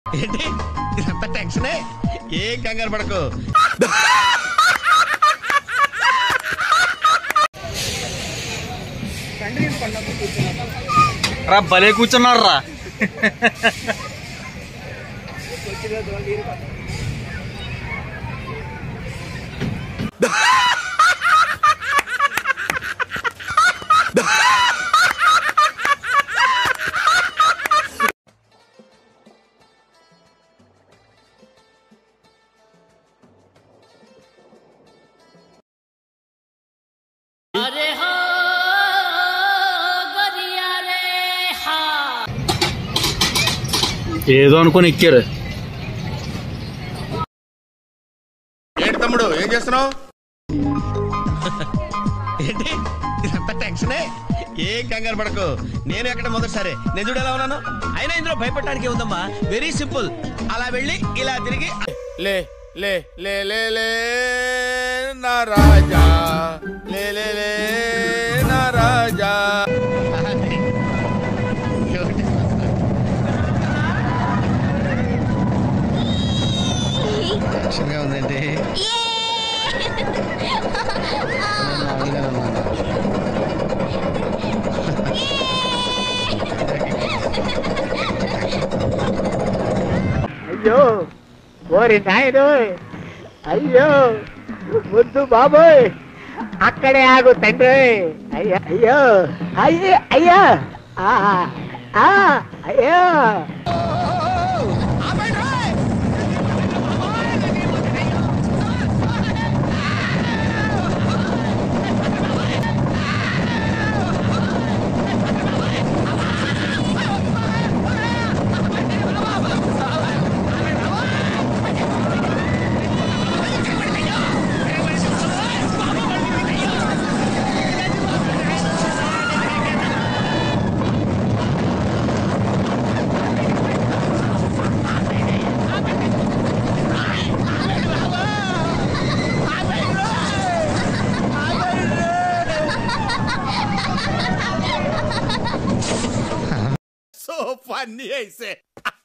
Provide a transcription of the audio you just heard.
ఏంటి ఇదంతా టెన్షనే ఏం కంగారు పడకు రా భలే కూర్చున్నారు రా ఏదో అనుకుని ఎక్కారు ఏంటి తమ్ముడు ఏం చేస్తున్నావు ఏంటి ఇదంతా టెన్షనే ఏం కంగారు పడకు నేను ఎక్కడ మొదటిసారి నేను చూడు ఎలా ఉన్నాను అయినా ఇందులో భయపడడానికి ఉందమ్మా వెరీ సింపుల్ అలా వెళ్ళి ఇలా తిరిగి లే లే లే లే లే నా రాజా లే లే లే నా రాజా టెన్షన్గా ఉందండి అయ్యో ఓరి నాయను అయ్యో ముద్దు బాబోయ్ అక్కడే ఆగు తండ్రి అయ్యో అయ్యో అయ్యో అయ్యో ఆ, ఆ, అయ్యో సో ఫన్నీ అయితే